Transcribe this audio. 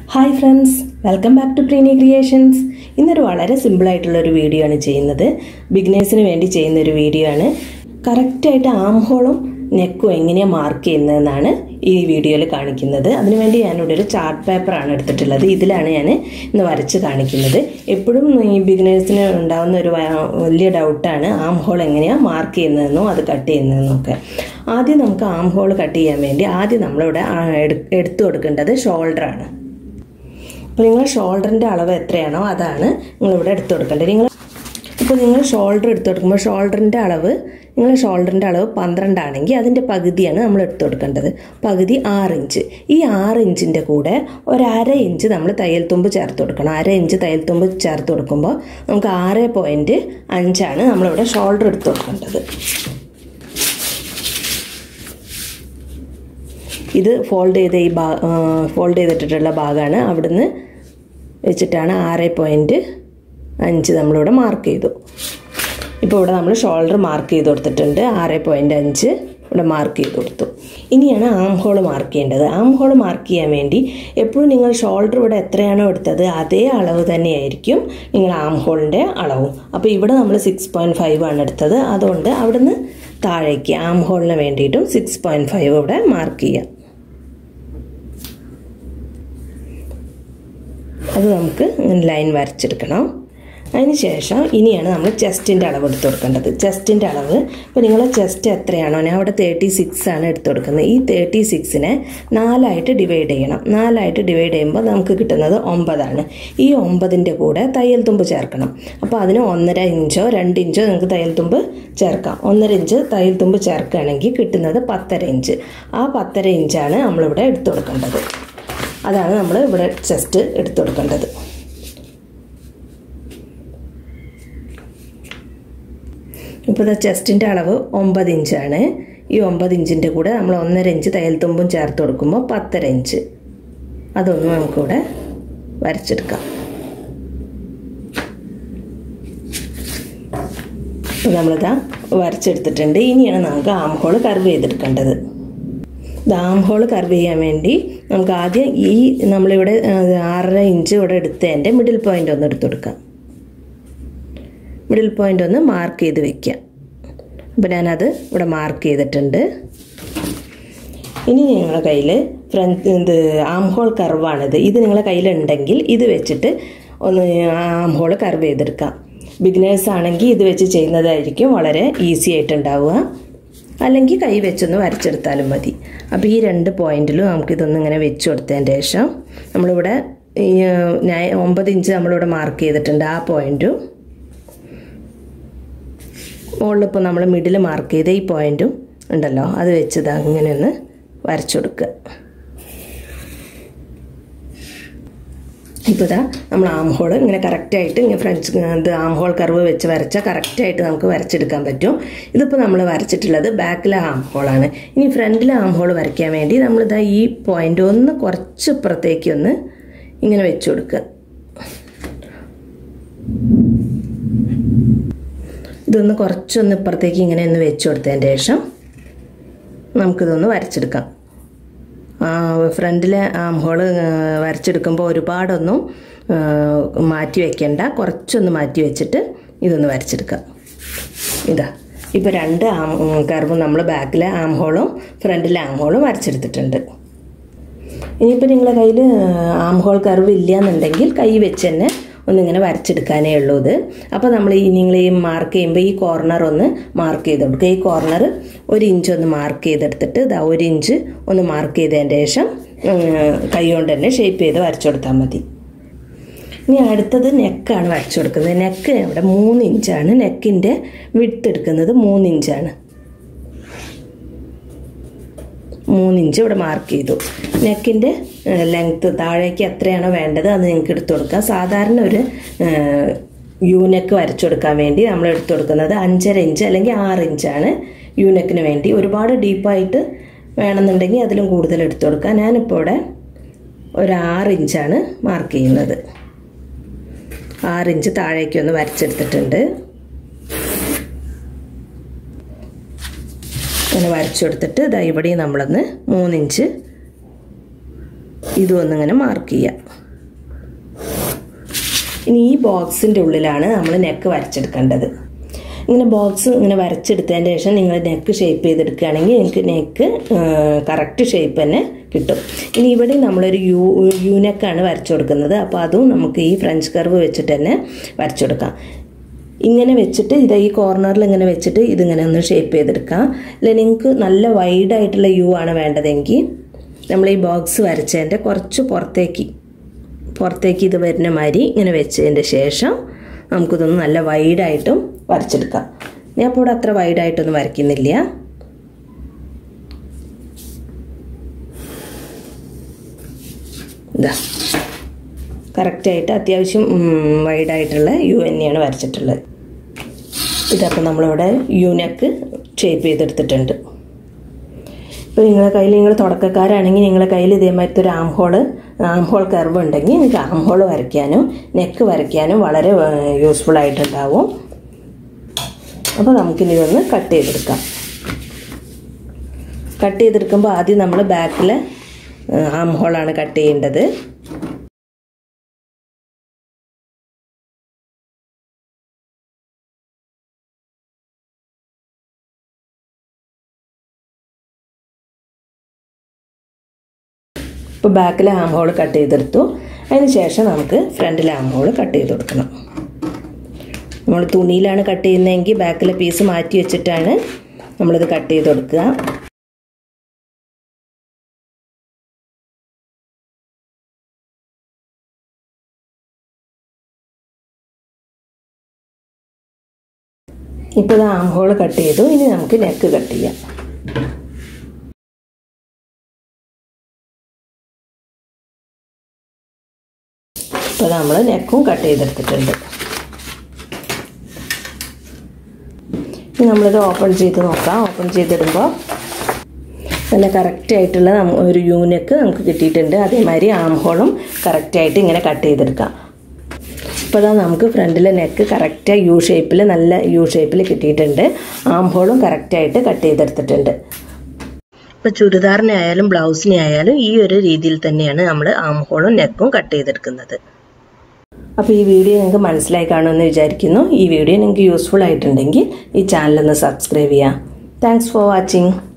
hi friends welcome back to Preeni creations ഇന്നൊരു വളരെ സിമ്പിളായിട്ടുള്ള ഒരു വീഡിയോ ആണ് ചെയ്യുന്നത് ബിഗിനേഴ്സിന് വേണ്ടി ചെയ്യുന്ന ഒരു വീഡിയോ ആണ് കറക്റ്റായിട്ട് ആം ഹോളും നെക്കും എങ്ങനെയാണ് മാർക്ക് ചെയ്യുന്നതെന്നാണ് ഈ വീഡിയോയിൽ കാണിക്കുന്നത് അതിനുവേണ്ടി ഞാനിവിടെ ഒരു ചാർട്ട് പേപ്പറാണ് എടുത്തിട്ടുള്ളത് ഇതിലാണ് ഞാൻ ഇന്ന് വരച്ച് കാണിക്കുന്നത് എപ്പോഴും ഈ ബിഗിനേഴ്സിന് ഉണ്ടാകുന്ന ഒരു വ- വലിയ ഡൗട്ടാണ് ആം ഹോൾ എങ്ങനെയാണ് മാർക്ക് ചെയ്യുന്നതെന്നോ അത് കട്ട് ചെയ്യുന്നതെന്നോ ഒക്കെ ആദ്യം നമുക്ക് ആം ഹോൾ കട്ട് ചെയ്യാൻ വേണ്ടി ആദ്യം നമ്മളിവിടെ ആ എടു- എടുത്തു കൊടുക്കേണ്ടത് ഷോൾഡറാണ് അപ്പോൾ നിങ്ങൾ ഷോൾഡറിൻ്റെ അളവ് എത്രയാണോ അതാണ് നിങ്ങളിവിടെ എടുത്തു കൊടുക്കേണ്ടത് നിങ്ങൾ ഇപ്പോൾ നിങ്ങൾ ഷോൾഡർ എടുത്തു കൊടുക്കുമ്പോൾ ഷോൾഡറിൻ്റെ അളവ് നിങ്ങൾ ഷോൾഡറിൻ്റെ അളവ് പന്ത്രണ്ടാണെങ്കിൽ അതിൻ്റെ പകുതിയാണ് നമ്മൾ എടുത്തു കൊടുക്കേണ്ടത് പകുതി ആറ് ഇഞ്ച് ഈ ആറ് ഇഞ്ചിൻ്റെ കൂടെ ഒരു അര ഇഞ്ച് നമ്മൾ തയ്യൽ തുമ്പ് ചേർത്ത് കൊടുക്കണം അര ഇഞ്ച് തയ്യൽ തുമ്പ് ചേർത്ത് കൊടുക്കുമ്പോൾ നമുക്ക് ആറ് പോയിൻറ്റ് അഞ്ചാണ് നമ്മളിവിടെ ഷോൾഡർ എടുത്തു കൊടുക്കേണ്ടത് ഇത് ഫോൾഡ് ചെയ്ത ഈ ഭാ ഫോൾഡ് ചെയ്തിട്ടുള്ള ഭാഗമാണ് അവിടുന്ന് വെച്ചിട്ടാണ് ആറ് പോയിൻറ്റ് അഞ്ച് നമ്മളിവിടെ മാർക്ക് ചെയ്തു ഇപ്പോൾ ഇവിടെ നമ്മൾ ഷോൾഡർ മാർക്ക് ചെയ്ത് കൊടുത്തിട്ടുണ്ട് ആറ് പോയിൻറ്റ് അഞ്ച് ഇവിടെ മാർക്ക് ചെയ്ത് കൊടുത്തു ഇനിയാണ് ആം ഹോൾ മാർക്ക് ചെയ്യേണ്ടത് ആം ഹോൾ മാർക്ക് ചെയ്യാൻ വേണ്ടി എപ്പോഴും നിങ്ങൾ ഷോൾഡർ ഇവിടെ എത്രയാണോ എടുത്തത് അതേ അളവ് തന്നെയായിരിക്കും നിങ്ങൾ ആം ഹോളിൻ്റെ അളവും അപ്പോൾ ഇവിടെ നമ്മൾ സിക്സ് പോയിൻറ്റ് ഫൈവ് ആണ് എടുത്തത് അതുകൊണ്ട് അവിടുന്ന് താഴേക്ക് ആം ഹോളിന് വേണ്ടിയിട്ടും സിക്സ് പോയിൻറ്റ് ഫൈവ് ഇവിടെ മാർക്ക് ചെയ്യാം അത് നമുക്ക് ലൈൻ വരച്ചെടുക്കണം അതിന് ശേഷം ഇനിയാണ് നമ്മൾ ചെസ്റ്റിൻ്റെ അളവ് എടുത്ത് കൊടുക്കേണ്ടത് ചെസ്റ്റിൻ്റെ അളവ് ഇപ്പോൾ നിങ്ങൾ ചെസ്റ്റ് എത്രയാണോ ഞാൻ അവിടെ തേർട്ടി സിക്സ് ആണ് എടുത്ത് കൊടുക്കുന്നത് ഈ തേർട്ടി സിക്സിനെ നാലായിട്ട് ഡിവൈഡ് ചെയ്യണം നാലായിട്ട് ഡിവൈഡ് ചെയ്യുമ്പോൾ നമുക്ക് കിട്ടുന്നത് ഒമ്പതാണ് ഈ ഒമ്പതിൻ്റെ കൂടെ തയ്യൽ തുമ്പ് ചേർക്കണം അപ്പോൾ അതിന് ഒന്നര ഇഞ്ചോ രണ്ട് ഇഞ്ചോ നിങ്ങൾക്ക് തയ്യൽ തുമ്പ് ചേർക്കാം ഒന്നര ഇഞ്ച് തയ്യൽ തുമ്പ് ചേർക്കുകയാണെങ്കിൽ കിട്ടുന്നത് പത്തര ഇഞ്ച് ആ പത്തര ഇഞ്ചാണ് നമ്മളിവിടെ എടുത്തു കൊടുക്കേണ്ടത് അതാണ് നമ്മൾ ഇവിടെ ചെസ്റ്റ് എടുത്തു കൊടുക്കേണ്ടത് ഇപ്പോൾ ഇത് ചെസ്റ്റിൻ്റെ അളവ് ഒമ്പത് ഇഞ്ചാണ് ഈ ഒമ്പത് ഇഞ്ചിൻ്റെ കൂടെ നമ്മൾ ഒന്നര ഇഞ്ച് തയ്യൽ തുമ്പും ചേർത്ത് കൊടുക്കുമ്പോൾ പത്തര ഇഞ്ച് അതൊന്ന് നമുക്കിവിടെ വരച്ചെടുക്കാം ഇപ്പോൾ നമ്മളിതാ വരച്ചെടുത്തിട്ടുണ്ട് ഇനിയാണ് നമുക്ക് ആം ഹോൾ കർവ് ചെയ്തെടുക്കേണ്ടത് ദാം ഹോൾ കർവ് ചെയ്യാൻ വേണ്ടി നമുക്ക് ആദ്യം ഈ നമ്മളിവിടെ ആ, ആറര ഇഞ്ച് ഇവിടെ എടുത്തതിൻ്റെ മിഡിൽ പോയിൻ്റ് ഒന്ന് എടുത്തു കൊടുക്കാം മിഡിൽ പോയിൻ്റ് ഒന്ന് മാർക്ക് ചെയ്ത് വെക്കാം അപ്പോൾ ഞാനത് ഇവിടെ മാർക്ക് ചെയ്തിട്ടുണ്ട് ഇനി നിങ്ങളുടെ കയ്യിൽ ഫ്രണ്ട് ഇത് ആം ഹോൾ കർവാണിത് ഇത് നിങ്ങളുടെ കയ്യിലുണ്ടെങ്കിൽ ഇത് വെച്ചിട്ട് ഒന്ന് ആം ഹോൾ കർവ് ചെയ്തെടുക്കാം ബിഗിനേഴ്സ് ആണെങ്കിൽ ഇത് വെച്ച് ചെയ്യുന്നതായിരിക്കും വളരെ ഈസി ആയിട്ടുണ്ടാവുക അല്ലെങ്കിൽ കൈ വെച്ചൊന്ന് വരച്ചെടുത്താലും മതി അപ്പോൾ ഈ രണ്ട് പോയിന്റിലും നമുക്കിതൊന്ന് ഇങ്ങനെ വെച്ച് കൊടുത്തതിന് ശേഷം നമ്മളിവിടെ ഈ ഞാൻ ഒമ്പത് ഇഞ്ച് നമ്മളിവിടെ മാർക്ക് ചെയ്തിട്ടുണ്ട് ആ പോയിന്റും മുകളിലിപ്പോൾ നമ്മൾ മിഡിൽ മാർക്ക് ചെയ്ത ഈ പോയിന്റും ഉണ്ടല്ലോ അത് വെച്ചത് അങ്ങനെ ഒന്ന് വരച്ചു കൊടുക്കുക ഇപ്പോൾ ഇതാ നമ്മൾ ആം ഹോൾ ഇങ്ങനെ കറക്റ്റായിട്ട് ഇങ്ങനെ ഫ്രഞ്ച് ഇത് ആം ഹോൾ കർവ് വെച്ച് വരച്ചാൽ കറക്റ്റായിട്ട് നമുക്ക് വരച്ചെടുക്കാൻ പറ്റും ഇതിപ്പോൾ നമ്മൾ വരച്ചിട്ടുള്ളത് ബാക്കിലെ ആം ഹോളാണ് ഇനി ഫ്രണ്ടിലെ ആം ഹോൾ വരയ്ക്കാൻ വേണ്ടി നമ്മളിതാ ഈ പോയിന്റ് ഒന്ന് കുറച്ച് ഇപ്പുറത്തേക്ക് ഒന്ന് ഇങ്ങനെ വെച്ച് കൊടുക്കുക ഇതൊന്ന് കുറച്ചൊന്ന് ഇപ്പുറത്തേക്ക് ഇങ്ങനെ ഒന്ന് വെച്ച് കൊടുത്തതിന് ശേഷം നമുക്കിതൊന്ന് വരച്ചെടുക്കാം ഫ്രണ്ടിലെ ആം ഹോള് വരച്ചെടുക്കുമ്പോൾ ഒരുപാടൊന്നും ആ, മാറ്റി വെക്കേണ്ട കുറച്ചൊന്ന് മാറ്റി വെച്ചിട്ട് ഇതൊന്ന് വരച്ചെടുക്കാം ഇതാ ഇപ്പോൾ രണ്ട് ആം കർവും നമ്മൾ ബാക്കിലെ ആം ഹോളും ഫ്രണ്ടിലെ ആം ഹോളും വരച്ചെടുത്തിട്ടുണ്ട് ഇനിയിപ്പോൾ നിങ്ങളുടെ കയ്യിൽ ആം ഹോൾ കർവ് ഇല്ല എന്നുണ്ടെങ്കിൽ കൈ വെച്ച് തന്നെ ഒന്നിങ്ങനെ വരച്ചെടുക്കാനേ ഉള്ളൂ ഇത് അപ്പോൾ നമ്മൾ ഈ നിങ്ങൾ ഈ മാർക്ക് ചെയ്യുമ്പോൾ ഈ കോർണർ ഒന്ന് മാർക്ക് ചെയ്ത് കൊടുക്കുക ഈ കോർണർ ഒരു ഇഞ്ച് ഒന്ന് മാർക്ക് ചെയ്തെടുത്തിട്ട് ഇതാ ഒരു ഇഞ്ച് ഒന്ന് മാർക്ക് ചെയ്തതിൻ്റെ ശേഷം ഉം, കൈ കൊണ്ട് തന്നെ ഷേപ്പ് ചെയ്ത് വരച്ചു കൊടുത്താൽ മതി ഇനി അടുത്തത് നെക്കാണ് വരച്ചു കൊടുക്കുന്നത് നെക്ക് ഇവിടെ മൂന്ന് ഇഞ്ചാണ് നെക്കിൻ്റെ വിട്ട് എടുക്കുന്നത് മൂന്ന് ഇഞ്ചാണ് മൂന്നിഞ്ച് ഇവിടെ മാർക്ക് ചെയ്തു നെക്കിൻ്റെ ലെങ്ത്ത് താഴേക്ക് എത്രയാണോ വേണ്ടത് അത് നിങ്ങൾക്ക് എടുത്തു കൊടുക്കാം സാധാരണ ഒരു യൂനെക്ക് വരച്ചു കൊടുക്കാൻ വേണ്ടി നമ്മൾ എടുത്തു കൊടുക്കുന്നത് അഞ്ചര ഇഞ്ച് അല്ലെങ്കിൽ ആറ് ഇഞ്ചാണ് യൂനെക്കിന് വേണ്ടി ഒരുപാട് ഡീപ്പായിട്ട് വേണമെന്നുണ്ടെങ്കിൽ അതിലും കൂടുതൽ എടുത്തു കൊടുക്കാം ഞാനിപ്പോൾ ഇവിടെ ഒരു ആറ് ഇഞ്ചാണ് മാർക്ക് ചെയ്യുന്നത് ആറ് ഇഞ്ച് താഴേക്ക് ഒന്ന് വരച്ചെടുത്തിട്ടുണ്ട് അങ്ങനെ വരച്ചു കൊടുത്തിട്ട് ഇതാ ഇവിടെയും നമ്മളൊന്ന് മൂന്നിഞ്ച് ഇതും ഒന്നിങ്ങനെ മാർക്ക് ചെയ്യാം ഇനി ഈ ബോക്സിൻ്റെ ഉള്ളിലാണ് നമ്മൾ നെക്ക് വരച്ചെടുക്കേണ്ടത് ഇങ്ങനെ ബോക്സ് ഇങ്ങനെ വരച്ചെടുത്തതിന് ശേഷം നിങ്ങൾ നെക്ക് ഷേപ്പ് ചെയ്തെടുക്കുകയാണെങ്കിൽ നിങ്ങൾക്ക് നെക്ക് കറക്റ്റ് ഷേപ്പ് തന്നെ കിട്ടും ഇനി ഇവിടെ നമ്മളൊരു യു യു നെക്കാണ് വരച്ചു കൊടുക്കുന്നത് അപ്പോൾ അതും നമുക്ക് ഈ ഫ്രഞ്ച് കർവ് വെച്ചിട്ട് തന്നെ വരച്ചു കൊടുക്കാം ഇങ്ങനെ വെച്ചിട്ട് ഇത് ഈ കോർണറിൽ ഇങ്ങനെ വെച്ചിട്ട് ഇതിങ്ങനെ ഒന്ന് ഷേപ്പ് ചെയ്തെടുക്കാം ഇല്ല നിങ്ങൾക്ക് നല്ല വൈഡായിട്ടുള്ള യു ആണ് വേണ്ടതെങ്കിൽ നമ്മൾ ഈ ബോക്സ് വരച്ചതിൻ്റെ കുറച്ച് പുറത്തേക്ക് പുറത്തേക്ക് ഇത് വരുന്ന മാതിരി ഇങ്ങനെ വെച്ചതിൻ്റെ ശേഷം നമുക്കിതൊന്ന് നല്ല വൈഡായിട്ടും വരച്ചെടുക്കാം ഞാൻ ഇപ്പോൾ ഇവിടെ അത്ര വൈഡായിട്ടൊന്നും വരയ്ക്കുന്നില്ല ഇതാ കറക്റ്റായിട്ട് അത്യാവശ്യം വൈഡായിട്ടുള്ള യു തന്നെയാണ് വരച്ചിട്ടുള്ളത് ഇതപ്പോൾ നമ്മളിവിടെ യൂനെക്ക് ഷേപ്പ് ചെയ്തെടുത്തിട്ടുണ്ട് ഇപ്പോൾ നിങ്ങളുടെ കയ്യിൽ നിങ്ങൾ തുടക്കക്കാരാണെങ്കിൽ നിങ്ങളുടെ കയ്യിൽ ഇതേമാതിരത്തെ ഒരു arm hole arm hole curve ഉണ്ടെങ്കിൽ നിങ്ങൾക്ക് ആം ഹോൾ വരയ്ക്കാനും നെക്ക് വരയ്ക്കാനും വളരെ യൂസ്ഫുൾ ആയിട്ടുണ്ടാവും അപ്പോൾ നമുക്കിനി ഇതൊന്ന് കട്ട് ചെയ്തെടുക്കാം കട്ട് ചെയ്തെടുക്കുമ്പോൾ ആദ്യം നമ്മൾ ബാക്കിൽ ആം ഹോളാണ് കട്ട് ചെയ്യേണ്ടത് ഇപ്പോൾ ബാക്കിലെ ആം ഹോൾ കട്ട് ചെയ്തെടുത്തു അതിന് ശേഷം നമുക്ക് ഫ്രണ്ടിലെ ആം ഹോൾ കട്ട് ചെയ്ത് കൊടുക്കണം നമ്മൾ തുണിയിലാണ് കട്ട് ചെയ്യുന്നതെങ്കിൽ ബാക്കിലെ പീസ് മാറ്റി വെച്ചിട്ടാണ് നമ്മളിത് കട്ട് ചെയ്ത് കൊടുക്കുക ഇപ്പോൾ ഇത് ആം ഹോൾ കട്ട് ചെയ്തു ഇനി നമുക്ക് നെക്ക് കട്ട് ചെയ്യാം ഇപ്പോൾ നമ്മൾ നെക്കും കട്ട് ചെയ്തെടുത്തിട്ടുണ്ട് ഇനി നമ്മളിത് ഓപ്പൺ ചെയ്ത് നോക്കാം ഓപ്പൺ ചെയ്തിടുമ്പോൾ നല്ല കറക്റ്റ് ആയിട്ടുള്ള ഒരു യൂനെക്ക് നമുക്ക് കിട്ടിയിട്ടുണ്ട് അതേമാതിരി ആം ഹോളും കറക്റ്റായിട്ട് ഇങ്ങനെ കട്ട് ചെയ്തെടുക്കാം ഇപ്പോൾ ഇതാ നമുക്ക് ഫ്രണ്ടിലെ നെക്ക് കറക്റ്റ് യു ഷേപ്പിൽ നല്ല യു ഷേപ്പിൽ കിട്ടിയിട്ടുണ്ട് ആം ഹോളും കറക്റ്റായിട്ട് കട്ട് ചെയ്തെടുത്തിട്ടുണ്ട് ഇപ്പോൾ ചുരിദാറിനെ ആയാലും ബ്ലൗസിനെ ആയാലും ഈ ഒരു രീതിയിൽ തന്നെയാണ് നമ്മൾ ആം ഹോളും നെക്കും കട്ട് ചെയ്തെടുക്കുന്നത് അപ്പോൾ ഈ വീഡിയോ നിങ്ങൾക്ക് മനസ്സിലായി കാണുമെന്ന് വിചാരിക്കുന്നു ഈ വീഡിയോ നിങ്ങൾക്ക് യൂസ്ഫുൾ ആയിട്ടുണ്ടെങ്കിൽ ഈ ചാനലൊന്ന് സബ്സ്ക്രൈബ് ചെയ്യാം താങ്ക്സ് ഫോർ വാച്ചിങ്